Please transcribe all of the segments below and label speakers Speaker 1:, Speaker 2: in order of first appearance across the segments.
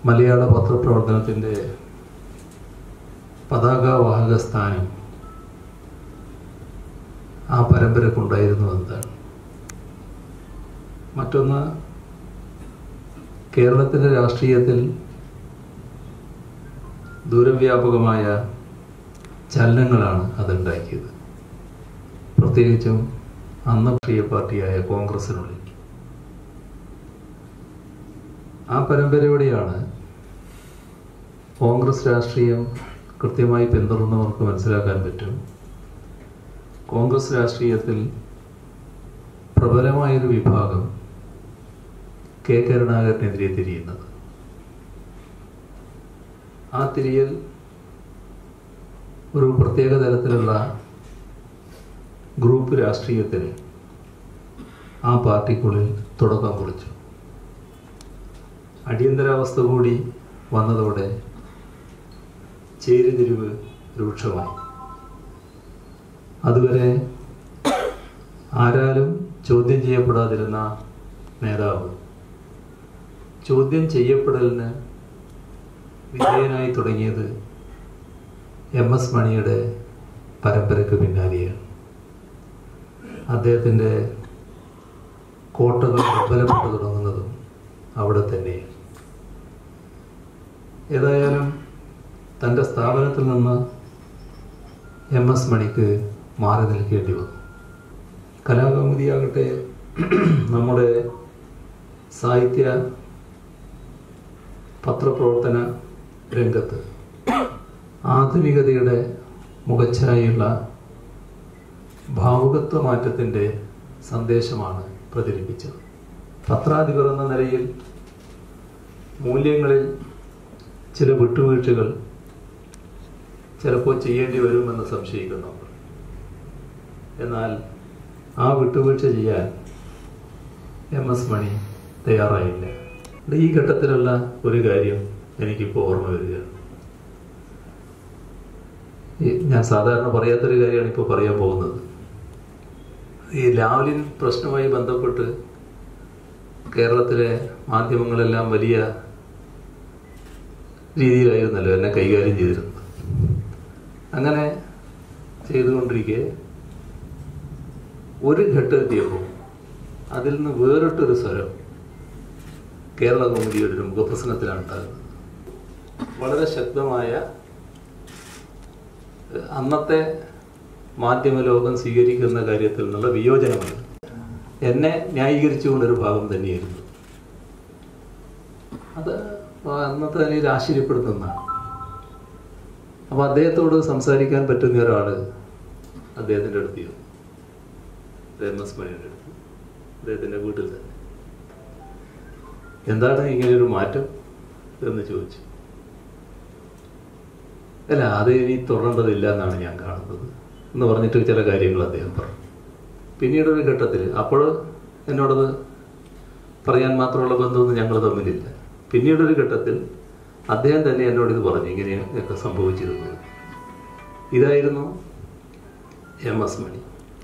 Speaker 1: മലയാള പത്രപ്രവർത്തനത്തിൻ്റെ പതാകവാഹക സ്ഥാനം ആ പരമ്പരക്കുണ്ടായിരുന്നു എന്നതാണ് മറ്റൊന്ന് കേരളത്തിൻ്റെ രാഷ്ട്രീയത്തിൽ ദൂരവ്യാപകമായ ചലനങ്ങളാണ് അതുണ്ടാക്കിയത് പ്രത്യേകിച്ചും അന്ന് രാഷ്ട്രീയ പാർട്ടിയായ കോൺഗ്രസിനുള്ളിൽ ആ പരമ്പരയോടെയാണ് കോൺഗ്രസ് രാഷ്ട്രീയം കൃത്യമായി പിന്തുടർന്നവർക്ക് മനസ്സിലാക്കാൻ പറ്റും കോൺഗ്രസ് രാഷ്ട്രീയത്തിൽ പ്രബലമായൊരു വിഭാഗം കെ കരുണാകരനെതിരെ തിരിയുന്നത് ആ തിരിയൽ ഒരു പ്രത്യേക തരത്തിലുള്ള ഗ്രൂപ്പ് രാഷ്ട്രീയത്തിന് ആ പാർട്ടിക്കുള്ളിൽ തുടക്കം കുറിച്ചു അടിയന്തരാവസ്ഥ കൂടി വന്നതോടെ ചേരിതിരിവ് രൂക്ഷമായി അതുവരെ ആരാലും ചോദ്യം ചെയ്യപ്പെടാതിരുന്ന നേതാവ് ചോദ്യം ചെയ്യപ്പെടലിന് വിധേയനായി തുടങ്ങിയത് എം എസ് മണിയുടെ പരമ്പരയ്ക്ക് പിന്നാലെയാണ് അദ്ദേഹത്തിൻ്റെ കോട്ടകൾ ദുർബലപ്പെട്ടു തുടങ്ങുന്നതും അവിടെ തന്നെയാണ് ഏതായാലും തൻ്റെ സ്ഥാപനത്തിൽ നിന്ന് എം എസ് മണിക്ക് മാറി നിൽക്കേണ്ടി വന്നു കലാകൗമുദിയാകട്ടെ നമ്മുടെ സാഹിത്യ പത്രപ്രവർത്തന രംഗത്ത് ആധുനികതയുടെ മുഖച്ഛായുള്ള ഭാവുകത്വ മാറ്റത്തിൻ്റെ സന്ദേശമാണ് പ്രചരിപ്പിച്ചത് പത്രാധിപർ എന്ന നിലയിൽ മൂല്യങ്ങളിൽ ചില വിട്ടുവീഴ്ചകൾ ചിലപ്പോൾ ചെയ്യേണ്ടി വരുമെന്ന് സംശയിക്കുന്നുണ്ട് എന്നാൽ ആ വിട്ടുവീഴ്ച ചെയ്യാൻ എം എസ് മണി തയ്യാറായില്ല ഈ ഘട്ടത്തിലുള്ള ഒരു കാര്യം എനിക്കിപ്പോൾ ഓർമ്മ വരികയാണ് ഈ ഞാൻ സാധാരണ പറയാത്തൊരു കാര്യമാണ് ഇപ്പോൾ പറയാൻ പോകുന്നത് ഈ ലാവ്ലിൻ പ്രശ്നവുമായി ബന്ധപ്പെട്ട് കേരളത്തിലെ മാധ്യമങ്ങളെല്ലാം വലിയ രീതിയിലായിരുന്നല്ലോ എന്നെ കൈകാര്യം ചെയ്തിരുന്നത് അങ്ങനെ ചെയ്തുകൊണ്ടിരിക്കെ ഒരു ഘട്ടമെത്തിയപ്പോൾ അതിൽ നിന്ന് വേറിട്ടൊരു സ്വരം കേരള കൗമുദിയുടെ ഒരു മുഖപ്രസംഗത്തിലാണ് ഉണ്ടാകുന്നത് വളരെ ശക്തമായ അന്നത്തെ മാധ്യമ ലോകം സ്വീകരിക്കുന്ന കാര്യത്തിൽ നിന്നുള്ള വിയോജനമാണ് എന്നെ ന്യായീകരിച്ചുകൊണ്ടൊരു ഭാഗം തന്നെയായിരുന്നു അത് അന്നത്തെ നിലയിൽ ആശ്ചര്യപ്പെടുത്തുന്നതാണ് അപ്പോൾ അദ്ദേഹത്തോട് സംസാരിക്കാൻ പറ്റുന്ന ഒരാൾ അദ്ദേഹത്തിൻ്റെ അടുത്ത് ചെന്നു എം എസ് മണിയുടെ അടുത്ത് അദ്ദേഹത്തിൻ്റെ വീട്ടിൽ തന്നെ എന്താണ് ഇങ്ങനെയൊരു മാറ്റം എന്ന് ചോദിച്ചു അല്ല അത് ഇനി തുടരേണ്ടതില്ല എന്നാണ് ഞാൻ കാണുന്നത് എന്ന് പറഞ്ഞിട്ട് ചില കാര്യങ്ങൾ അദ്ദേഹം പറഞ്ഞു പിന്നീട് ഒരു ഘട്ടത്തിൽ അപ്പോൾ എന്നോടത് പറയാൻ മാത്രമുള്ള ബന്ധമൊന്നും ഞങ്ങൾ തമ്മിലില്ല പിന്നീടൊരു ഘട്ടത്തിൽ അദ്ദേഹം തന്നെ എന്നോട് ഇത് പറഞ്ഞു ഇങ്ങനെയൊക്കെ സംഭവിച്ചിരുന്നത് ഇതായിരുന്നു എം എസ് മണി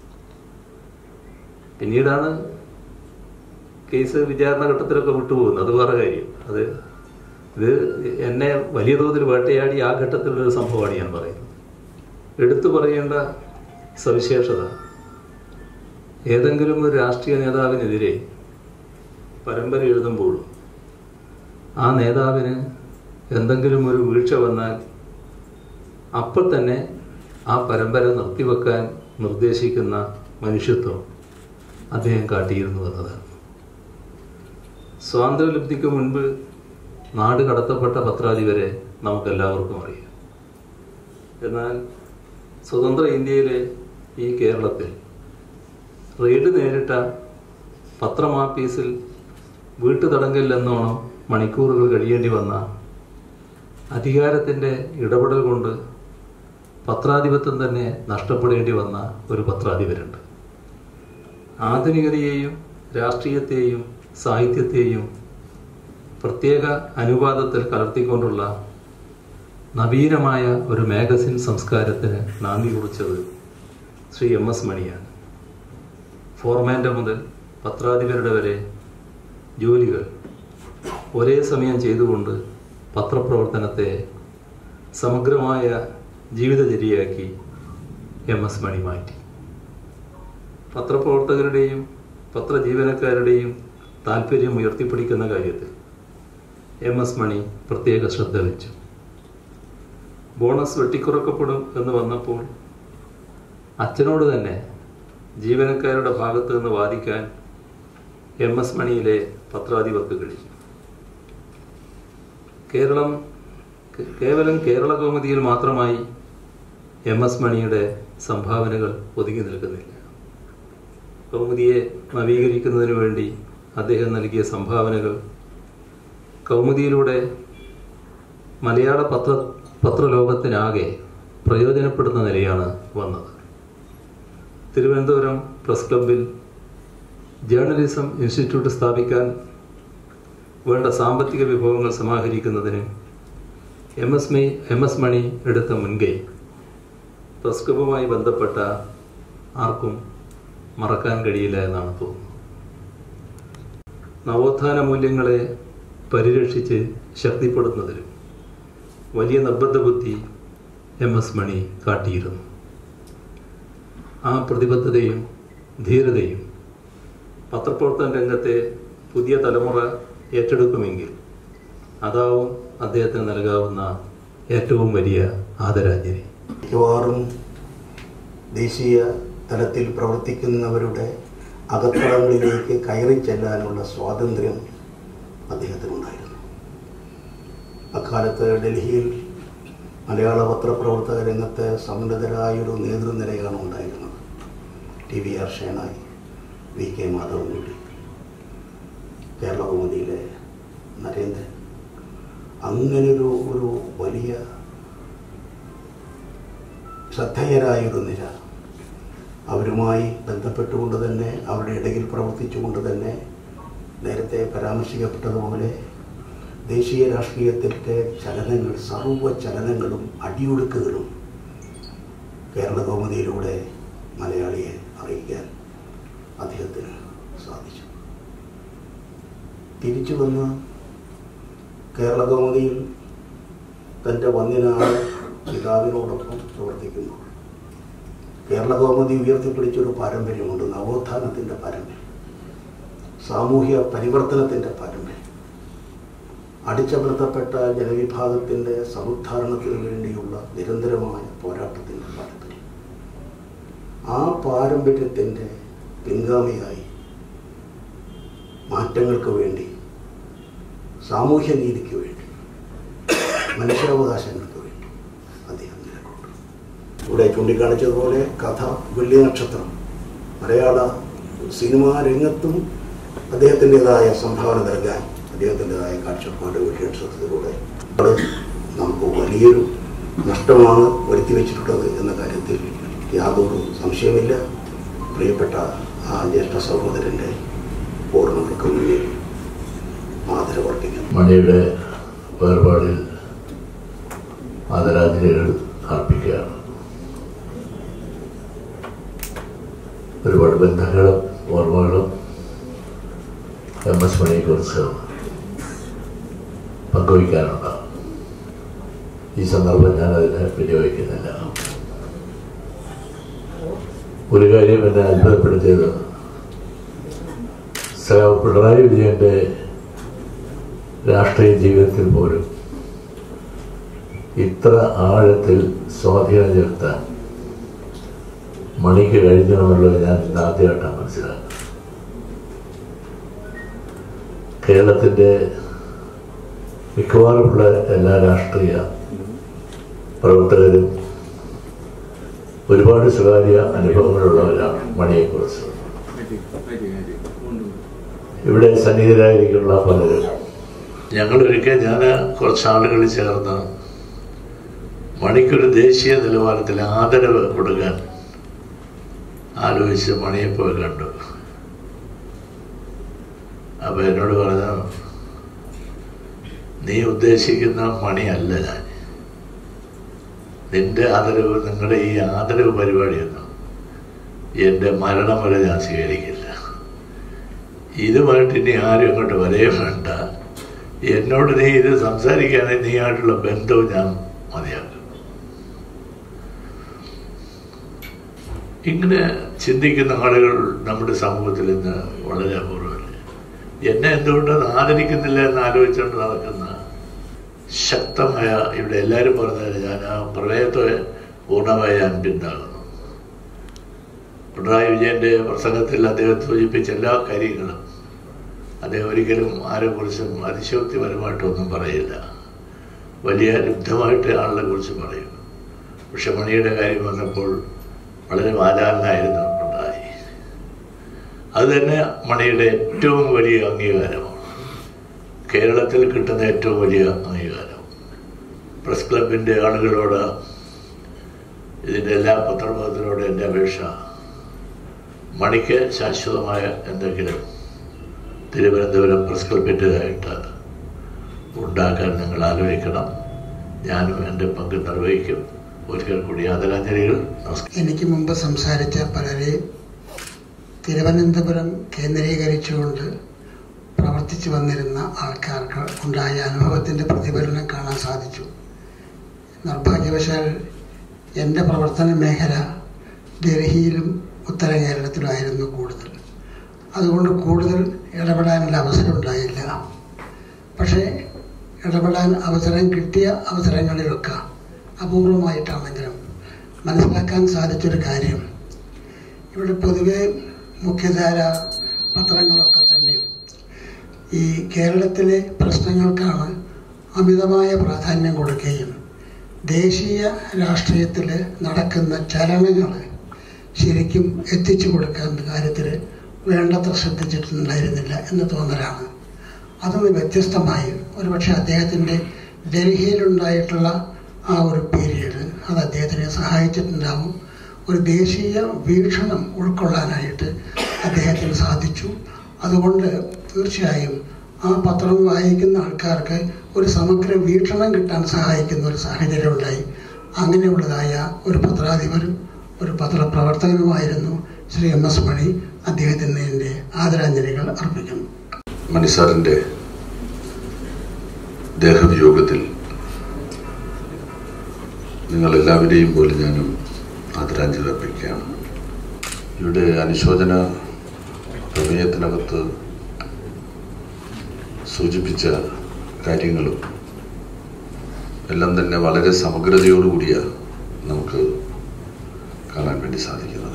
Speaker 1: പിന്നീടാണ് കേസ് വിചാരണ ഘട്ടത്തിലൊക്കെ വിട്ടുപോകുന്നത് അത് വേറെ കാര്യം അത് ഇത് എന്നെ വലിയ തോതിൽ വേട്ടയാടി ആ ഘട്ടത്തിലൊരു സംഭവമാണ് ഞാൻ പറയുന്നത് എടുത്തു പറയേണ്ട സവിശേഷത ഏതെങ്കിലും ഒരു രാഷ്ട്രീയ നേതാവിനെതിരെ പരമ്പര എഴുതുമ്പോഴും ആ നേതാവിന് എന്തെങ്കിലും ഒരു വീഴ്ച വന്നാൽ അപ്പം തന്നെ ആ പരമ്പര നിർത്തിവെക്കാൻ നിർദ്ദേശിക്കുന്ന മനുഷ്യത്വം അദ്ദേഹം കാട്ടിയിരുന്നു എന്നതാണ് സ്വാതന്ത്ര്യലബ്ധിക്ക് മുൻപ് നാട് കടത്തപ്പെട്ട പത്രാധിപരെ നമുക്കെല്ലാവർക്കും അറിയാം എന്നാൽ സ്വതന്ത്ര ഇന്ത്യയിലെ ഈ കേരളത്തിൽ റെയ്ഡ് നേരിട്ട പത്രമാപ്പീസിൽ വീട്ടുതടങ്കലിലെന്നോണം മണിക്കൂറുകൾ കഴിയേണ്ടി വന്ന അധികാരത്തിൻ്റെ ഇടപെടൽ കൊണ്ട് പത്രാധിപത്യം തന്നെ നഷ്ടപ്പെടേണ്ടി വന്ന ഒരു പത്രാധിപരുണ്ട് ആധുനികതയെയും രാഷ്ട്രീയത്തെയും സാഹിത്യത്തെയും പ്രത്യേക അനുപാതത്തിൽ കലർത്തിക്കൊണ്ടുള്ള നവീനമായ ഒരു മാഗസിൻ സംസ്കാരത്തിന് നാന്ദി കുറിച്ചത് ശ്രീ എം എസ് മണിയാണ് ഫോർമാൻ്റെ മുതൽ പത്രാധിപരുടെ വരെ ജോലികൾ ഒരേ സമയം ചെയ്തുകൊണ്ട് പത്രപ്രവർത്തനത്തെ സമഗ്രമായ ജീവിതചര്യയാക്കി എം എസ് മണി മാറ്റി പത്രപ്രവർത്തകരുടെയും പത്രജീവനക്കാരുടെയും താല്പര്യം ഉയർത്തിപ്പിടിക്കുന്ന കാര്യത്തിൽ എം എസ് മണി പ്രത്യേക ശ്രദ്ധ വെച്ചു ബോണസ് വെട്ടിക്കുറക്കപ്പെടും എന്ന് വന്നപ്പോൾ അച്ഛനോട് തന്നെ ജീവനക്കാരുടെ ഭാഗത്ത് നിന്ന് വാദിക്കാൻ എം എസ് മണിയിലെ പത്രാധിപർക്ക് കഴിഞ്ഞു കേരളം കേവലം കേരള കൗമുദിയിൽ മാത്രമായി എം എസ് മണിയുടെ സംഭാവനകൾ ഒതുങ്ങി നിൽക്കുന്നില്ല കൗമുദിയെ നവീകരിക്കുന്നതിന് വേണ്ടി അദ്ദേഹം നൽകിയ സംഭാവനകൾ കൗമുദിയിലൂടെ മലയാള പത്ര പത്രലോകത്തിനാകെ പ്രയോജനപ്പെടുന്ന നിലയാണ് വന്നത് തിരുവനന്തപുരം പ്രസ് ക്ലബിൽ ജേർണലിസം ഇൻസ്റ്റിറ്റ്യൂട്ട് സ്ഥാപിക്കാൻ വേണ്ട സാമ്പത്തിക വിഭവങ്ങൾ സമാഹരിക്കുന്നതിന് എം എസ് മി എം എസ് മണി എടുത്ത മുൻകൈ പ്രസ് ക്ലബുമായി ബന്ധപ്പെട്ട ആർക്കും മറക്കാൻ കഴിയില്ല എന്നാണ് തോന്നുന്നത് നവോത്ഥാന മൂല്യങ്ങളെ പരിരക്ഷിച്ച് ശക്തിപ്പെടുത്തുന്നതിലും വലിയ നിർബന്ധ ബുദ്ധി എം എസ് മണി കാട്ടിയിരുന്നു ആ പ്രതിബദ്ധതയും ധീരതയും പത്രപ്രവർത്തന രംഗത്തെ പുതിയ തലമുറ ഏറ്റെടുക്കുമെങ്കിൽ അതാവും അദ്ദേഹത്തിന് നൽകാവുന്ന ഏറ്റവും വലിയ ആദരാഞ്ജലി
Speaker 2: മിക്കവാറും ദേശീയ തലത്തിൽ പ്രവർത്തിക്കുന്നവരുടെ അകത്തളങ്ങളിലേക്ക് കയറി ചെല്ലാനുള്ള സ്വാതന്ത്ര്യം അദ്ദേഹത്തിനുണ്ടായിരുന്നു അക്കാലത്ത് ഡൽഹിയിൽ മലയാള പത്രപ്രവർത്തക രംഗത്ത് സമുന്നതരായൊരു നേതൃനിരയാണ് ഉണ്ടായിരുന്നത് T V R Shenoy V K Madhavankutty Kerala കൗമുദിയിലെ നരേന്ദ്രൻ അങ്ങനൊരു ഒരു വലിയ ശ്രദ്ധേയരായൊരു നിര അവരുമായി ബന്ധപ്പെട്ടുകൊണ്ട് തന്നെ അവരുടെ ഇടയിൽ പ്രവർത്തിച്ചുകൊണ്ട് തന്നെ നേരത്തെ പരാമർശിക്കപ്പെട്ടതുപോലെ ദേശീയ രാഷ്ട്രീയത്തിൻ്റെ ചലനങ്ങൾ സർവ്വ ചലനങ്ങളും അടിയൊഴുക്കുകളും കേരള കൗമുദിയിലൂടെ മലയാളിയെ അറിയിക്കാൻ അദ്ദേഹത്തിന് സാധിച്ചു തിരിച്ചു വന്ന് കേരള കൗമുദിയിൽ തൻ്റെ വന്യനായ പിതാവിനോടൊപ്പം പ്രവർത്തിക്കുന്നു കേരള കൗമുദി ഉയർത്തിപ്പിടിച്ചൊരു പാരമ്പര്യമുണ്ട് നവോത്ഥാനത്തിൻ്റെ പാരമ്പര്യം സാമൂഹ്യ പരിവർത്തനത്തിൻ്റെ പാരമ്പര്യം അടിച്ചമർത്തപ്പെട്ട ജനവിഭാഗത്തിൻ്റെ സമുദ്ധാരണത്തിന് വേണ്ടിയുള്ള നിരന്തരമായ പോരാട്ടത്തിൻ്റെ പാരമ്പര്യം ആ പാരമ്പര്യത്തിൻ്റെ പിൻഗാമിയായി മാറ്റങ്ങൾക്ക് വേണ്ടി സാമൂഹ്യ നീതിക്ക് വേണ്ടി മനുഷ്യാവകാശങ്ങൾക്ക് വേണ്ടി അദ്ദേഹം നിലകൊണ്ടു ഇവിടെ ചൂണ്ടിക്കാണിച്ചതുപോലെ കഥ വെള്ളി നക്ഷത്രം മലയാള സിനിമാ രംഗത്തും അദ്ദേഹത്തിൻ്റെതായ സംഭാവന നൽകാൻ അദ്ദേഹത്തിൻ്റെതായ കാഴ്ചപ്പാട് വെള്ളി നക്ഷത്രത്തിലൂടെ അത് നമുക്ക് വലിയൊരു നഷ്ടമാണ് വരുത്തി വെച്ചിട്ടുള്ളത് എന്ന കാര്യത്തിൽ യാതൊരു സംശയമില്ല പ്രിയപ്പെട്ട ആ ജ്യേഷ്ഠ സഹോദരൻ്റെ ഓർമ്മകൾക്ക് മുന്നിൽ ആദരവർപ്പിക്കുന്നു
Speaker 3: മണിയുടെ വേർപാടിൽ ആദരാഞ്ജലികൾ അർപ്പിക്കുകയാണ് ഒരുപാട് ബന്ധങ്ങളും ഓർമ്മകളും എം എസ് മണിയെക്കുറിച്ച് പങ്കുവയ്ക്കാനുണ്ട് ഈ സന്ദർഭം ഞാൻ അതിന് വിനിയോഗിക്കുന്നില്ല ഒരു കാര്യം എന്നെ അത്ഭുതപ്പെടുത്തിയത് സഖാവ് പിണറായി വിജയന്റെ രാഷ്ട്രീയ ജീവിതത്തിൽ പോലും ഇത്ര ആഴത്തിൽ സ്വാധീനം ചെലുത്താൻ മണിക്ക് കഴിഞ്ഞു എന്നുള്ളത് ഞാൻ ഇന്ന് ആദ്യമായിട്ടാണ് മനസ്സിലാക്കുന്നത് കേരളത്തിൻ്റെ മിക്കവാറുമുള്ള എല്ലാ രാഷ്ട്രീയ പ്രവർത്തകരും ഒരുപാട് സ്വകാര്യ അനുഭവങ്ങളുള്ളവരാണ് മണിയെക്കുറിച്ച് ഇവിടെ സന്നിഹിതരായിരിക്കുന്ന പലരും ഞങ്ങളൊരിക്കൽ ഞാൻ കുറച്ച് ആളുകൾ ചേർന്ന് മണിക്കൊരു ദേശീയ നിലവാരത്തിൽ ആദരവ് കൊടുക്കാൻ ആലോചിച്ച് മണിയെ പോയി കണ്ടു അപ്പോൾ എന്നോട് പറഞ്ഞു നീ ഉദ്ദേശിക്കുന്ന മണിയല്ല ഞാൻ നിന്റെ ആദരവ് നിങ്ങളുടെ ഈ ആദരവ് പരിപാടിയൊന്നും എൻ്റെ മരണം വരെ ഞാൻ സ്വീകരിക്കില്ല ഇതുമായിട്ട് ഇനി ആരും അങ്ങോട്ട് വരേ വേണ്ട എന്നോട് നീ ഇത് സംസാരിക്കുകയാണെങ്കിൽ നീയായിട്ടുള്ള ബന്ധവും ഞാൻ മതിയാക്കും ഇങ്ങനെ ചിന്തിക്കുന്ന ആളുകൾ നമ്മുടെ സമൂഹത്തിൽ ഇന്ന് വളരെ അപൂർവമല്ലേ എന്നെ എന്തുകൊണ്ടത് ആദരിക്കുന്നില്ല എന്ന് ആലോചിച്ചുകൊണ്ട് നടക്കുന്ന ശക്തമായ ഇവിടെ എല്ലാവരും പറഞ്ഞാൽ ഞാൻ ആ പ്രളയത്തെ പൂർണ്ണമായി ഞാൻ പിന്താകുന്നു പിണറായി വിജയന്റെ പ്രസംഗത്തിൽ അദ്ദേഹം സൂചിപ്പിച്ച എല്ലാ കാര്യങ്ങളും അദ്ദേഹം ഒരിക്കലും ആരെക്കുറിച്ചും അതിശയോക്തിപരമായിട്ടൊന്നും പറയില്ല വലിയ ലുബ്ധമായിട്ട് ആളുടെ കുറിച്ച് പറയും പക്ഷെ മണിയുടെ കാര്യം വന്നപ്പോൾ വളരെ വാചാലനായിരുന്നു പിണറായി അത് തന്നെ മണിയുടെ ഏറ്റവും വലിയ അംഗീകാരമാണ് കേരളത്തിൽ കിട്ടുന്ന ഏറ്റവും വലിയ അംഗീകാരം പ്രസ് ക്ലബിൻ്റെ ആളുകളോട് ഇതിൻ്റെ എല്ലാ പത്രമാധ്യമത്തിനോട് എൻ്റെ അപേക്ഷ മണിക്ക് ശാശ്വതമായ എന്തെങ്കിലും തിരുവനന്തപുരം പ്രസ് ക്ലബിൻ്റെതായിട്ട് ഉണ്ടാക്കാൻ നിങ്ങൾ ആലോചിക്കണം ഞാനും എൻ്റെ പങ്ക് നിർവഹിക്കും ഒരിക്കൽ കൂടി ആദരാഞ്ജലികൾ നമസ്കാരം
Speaker 4: എനിക്ക് മുമ്പ് സംസാരിച്ച പലരെയും തിരുവനന്തപുരം കേന്ദ്രീകരിച്ചുകൊണ്ട് പ്രവർത്തിച്ചു വന്നിരുന്ന ആൾക്കാർക്ക് ഉണ്ടായ അനുഭവത്തിൻ്റെ പ്രതിഫലനം കാണാൻ സാധിച്ചു നിർഭാഗ്യവശാൽ എൻ്റെ പ്രവർത്തന മേഖല ഡൽഹിയിലും ഉത്തര കേരളത്തിലുമായിരുന്നു കൂടുതൽ അതുകൊണ്ട് കൂടുതൽ ഇടപെടാനുള്ള അവസരം ഉണ്ടായില്ല പക്ഷേ ഇടപെടാൻ അവസരം കിട്ടിയ അവസരങ്ങളിലൊക്കെ അപൂർവമായിട്ടാണെങ്കിലും മനസ്സിലാക്കാൻ സാധിച്ചൊരു കാര്യം ഇവിടെ പൊതുവെ മുഖ്യധാര പത്രങ്ങളൊക്കെ തന്നെ ഈ കേരളത്തിലെ പ്രശ്നങ്ങൾക്കാണ് അമിതമായ പ്രാധാന്യം കൊടുക്കുകയും ദേശീയ രാഷ്ട്രീയത്തിൽ നടക്കുന്ന ചലനങ്ങൾ ശരിക്കും എത്തിച്ചു കൊടുക്കുന്ന കാര്യത്തിൽ വേണ്ടത്ര ശ്രദ്ധിച്ചിട്ടുണ്ടായിരുന്നില്ല എന്ന് തോന്നലാണ് അതൊന്ന് വ്യത്യസ്തമായി ഒരുപക്ഷെ അദ്ദേഹത്തിൻ്റെ ഡൽഹിയിലുണ്ടായിട്ടുള്ള ആ ഒരു പീരീഡ് അത് അദ്ദേഹത്തിനെ സഹായിച്ചിട്ടുണ്ടാവും ഒരു ദേശീയ വീക്ഷണം ഉൾക്കൊള്ളാനായിട്ട് അദ്ദേഹത്തിന് സാധിച്ചു അതുകൊണ്ട് തീർച്ചയായും ആ പത്രം വായിക്കുന്ന ആൾക്കാർക്ക് ഒരു സമഗ്ര വീക്ഷണം കിട്ടാൻ സഹായിക്കുന്ന ഒരു സാഹചര്യം ഉണ്ടായി അങ്ങനെയുള്ളതായ ഒരു പത്രാധിപരും ഒരു പത്രപ്രവർത്തകനുമായിരുന്നു ശ്രീ എം എസ് മണി അദ്ദേഹത്തിന് എൻ്റെ ആദരാഞ്ജലികൾ അർപ്പിക്കുന്നു
Speaker 5: മണിസാറിൻ്റെ ദേഹവിയോഗത്തിൽ നിങ്ങൾ എല്ലാവരെയും പോലെ ഞാനും ആദരാഞ്ജലി അർപ്പിക്കുകയാണ് ഇവിടെ അനുശോചന പ്രമേയത്തിനകത്ത് സൂചിപ്പിച്ച കാര്യങ്ങളും എല്ലാം തന്നെ വളരെ സമഗ്രതയോടുകൂടിയ നമുക്ക് കാണാൻ വേണ്ടി സാധിക്കുന്നത്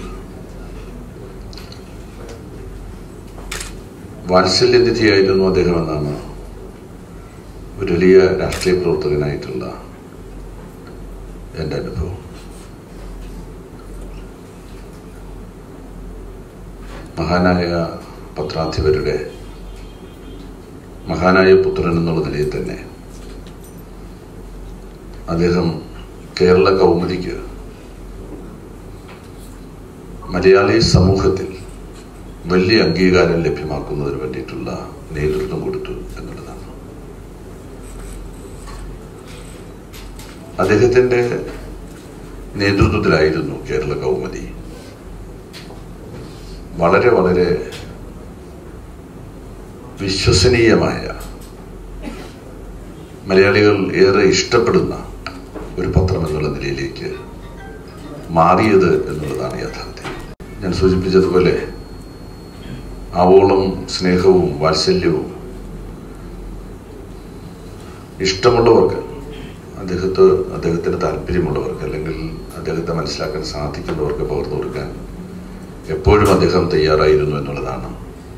Speaker 5: വാത്സല്യനിധിയായിരുന്നു അദ്ദേഹം എന്നാണ് ഒരു വലിയ രാഷ്ട്രീയ പ്രവർത്തകനായിട്ടുള്ള എൻ്റെ അനുഭവം മഹാനായ പത്രാധിപരുടെ മഹാനായ പുത്രൻ എന്നുള്ള നിലയിൽ തന്നെ അദ്ദേഹം കേരള കൗമുദിക്ക് മലയാളി സമൂഹത്തിൽ വലിയ അംഗീകാരം ലഭ്യമാക്കുന്നതിന് വേണ്ടിയിട്ടുള്ള നേതൃത്വം കൊടുത്തു എന്നുള്ളതാണ് അദ്ദേഹത്തിന്റെ നേതൃത്വത്തിലായിരുന്നു കേരള കൗമുദി വളരെ വളരെ വിശ്വസനീയമായ മലയാളികൾ ഏറെ ഇഷ്ടപ്പെടുന്ന ഒരു പത്രം എന്നുള്ള നിലയിലേക്ക് മാറിയത് എന്നുള്ളതാണ് യാഥാർത്ഥ്യം ഞാൻ സൂചിപ്പിച്ചതുപോലെ ആവോളം സ്നേഹവും വാത്സല്യവും ഇഷ്ടമുള്ളവർക്ക് അദ്ദേഹത്തെ അദ്ദേഹത്തിന് താല്പര്യമുള്ളവർക്ക് അല്ലെങ്കിൽ അദ്ദേഹത്തെ മനസ്സിലാക്കാൻ സാധിക്കുന്നവർക്ക് പകർന്നു കൊടുക്കാൻ എപ്പോഴും അദ്ദേഹം തയ്യാറായിരുന്നു എന്നുള്ളതാണ്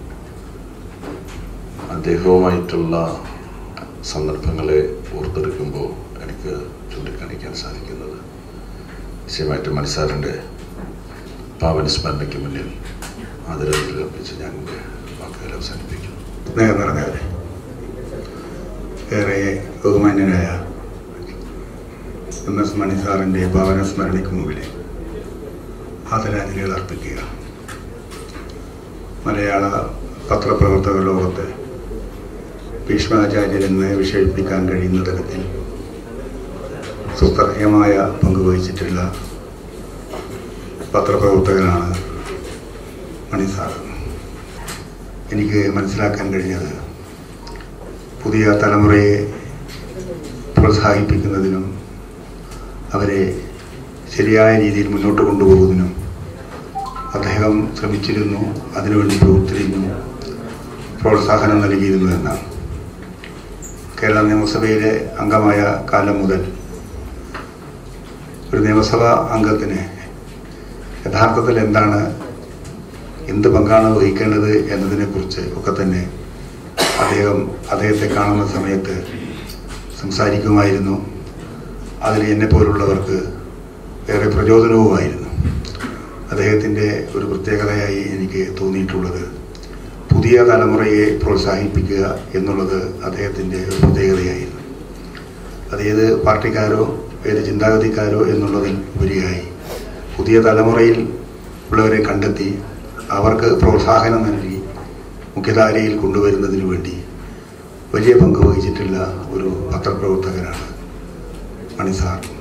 Speaker 5: അദ്ദേഹവുമായിട്ടുള്ള സന്ദർഭങ്ങളെ ഓർത്തെടുക്കുമ്പോൾ എനിക്ക് ചൂണ്ടിക്കാണിക്കാൻ സാധിക്കുന്നത് നിശ്ചയമായിട്ടും മണിസാറിൻ്റെ പാവന സ്മരണയ്ക്ക് മുന്നിൽ ആദരാഞ്ജലി അർപ്പിച്ച് ഞാൻ എൻ്റെ വാക്കുകൾ അവസാനിപ്പിക്കുന്നു
Speaker 6: സ്നേഹം നിറഞ്ഞവരെ ഏറെ ബഹുമാന്യനായ എം എസ് മണി സാറിൻ്റെ ഭാവന സ്മരണയ്ക്ക് മുമ്പിൽ ആദരാഞ്ജലികൾ അർപ്പിക്കുക മലയാള പത്രപ്രവർത്തക ലോകത്ത് ഭീഷ്മാചാര്യരെന്ന് വിശേഷിപ്പിക്കാൻ കഴിയുന്ന തരത്തിൽ സുസ്തർഹ്യമായ പങ്കുവഹിച്ചിട്ടുള്ള പത്രപ്രവർത്തകനാണ് മണി സാർ എനിക്ക് മനസ്സിലാക്കാൻ കഴിഞ്ഞത് പുതിയ തലമുറയെ പ്രോത്സാഹിപ്പിക്കുന്നതിനും അവരെ ശരിയായ രീതിയിൽ മുന്നോട്ട് കൊണ്ടുപോകുന്നതിനും അദ്ദേഹം ശ്രമിച്ചിരുന്നു അതിനുവേണ്ടി പ്രവർത്തിച്ചിരുന്നു പ്രോത്സാഹനം നൽകിയിരുന്നു എന്നാണ് കേരള നിയമസഭയിലെ അംഗമായ കാലം മുതൽ ഒരു നിയമസഭാ അംഗത്തിന് യഥാർത്ഥത്തിൽ എന്താണ് എന്ത് പങ്കാണ് വഹിക്കേണ്ടത് എന്നതിനെക്കുറിച്ച് ഒക്കെ തന്നെ അദ്ദേഹം അദ്ദേഹത്തെ കാണുന്ന സമയത്ത് സംസാരിക്കുമായിരുന്നു അതിൽ എന്നെപ്പോലുള്ളവർക്ക് ഏറെ പ്രചോദനവുമായിരുന്നു അദ്ദേഹത്തിൻ്റെ ഒരു പ്രത്യേകതയായി എനിക്ക് തോന്നിയിട്ടുള്ളത് പുതിയ തലമുറയെ പ്രോത്സാഹിപ്പിക്കുക എന്നുള്ളത് അദ്ദേഹത്തിൻ്റെ ഒരു പ്രത്യേകതയായിരുന്നു അത് ഏത് പാർട്ടിക്കാരോ ഏത് ചിന്താഗതിക്കാരോ എന്നുള്ളതിൽ ഉപരിയായി പുതിയ തലമുറയിൽ ഉള്ളവരെ കണ്ടെത്തി അവർക്ക് പ്രോത്സാഹനം നൽകി മുഖ്യധാരയിൽ കൊണ്ടുവരുന്നതിന് വേണ്ടി വലിയ പങ്ക് വഹിച്ചിട്ടുള്ള ഒരു പത്രപ്രവർത്തകനാണ് മണി സാർ